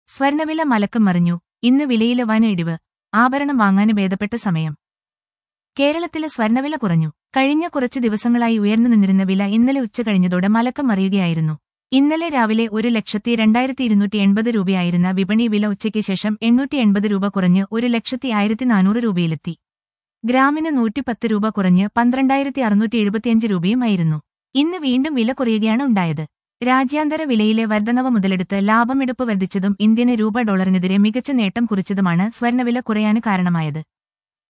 സ്വർണവില മലക്കം മറിഞ്ഞു ഇന്ന് വിലയിലെ വൻ ഇടിവ് ആഭരണം വാങ്ങാന് ഭേദപ്പെട്ട സമയം കേരളത്തിലെ സ്വർണവില കുറഞ്ഞു കഴിഞ്ഞ കുറച്ചു ദിവസങ്ങളായി ഉയർന്നു നിന്നിരുന്ന വില ഇന്നലെ ഉച്ച കഴിഞ്ഞതോടെ മലക്കം മറിയുകയായിരുന്നു ഇന്നലെ രാവിലെ ഒരു ലക്ഷത്തി രണ്ടായിരത്തി ഇരുന്നൂറ്റി എൺപത് രൂപയായിരുന്ന വിപണി വില ഉച്ചയ്ക്ക് ശേഷം എണ്ണൂറ്റി എൺപത് രൂപ കുറഞ്ഞ് ഒരു ലക്ഷത്തി ആയിരത്തി നാനൂറ് രൂപയിലെത്തി ഗ്രാമിന് നൂറ്റിപ്പത്ത് രൂപ കുറഞ്ഞ് പന്ത്രണ്ടായിരത്തി അറുന്നൂറ്റി എഴുപത്തിയഞ്ച് രൂപയുമായിരുന്നു ഇന്ന് വീണ്ടും വില കുറയുകയാണ് ഉണ്ടായത് രാജ്യാന്തര വിലയിലെ വർധനവ് മുതലെടുത്ത് ലാഭമെടുപ്പ് വർദ്ധിച്ചതും ഇന്ത്യന് രൂപ ഡോളറിനെതിരെ മികച്ച നേട്ടം കുറിച്ചതുമാണ് സ്വർണവില കുറയാന് കാരണമായത്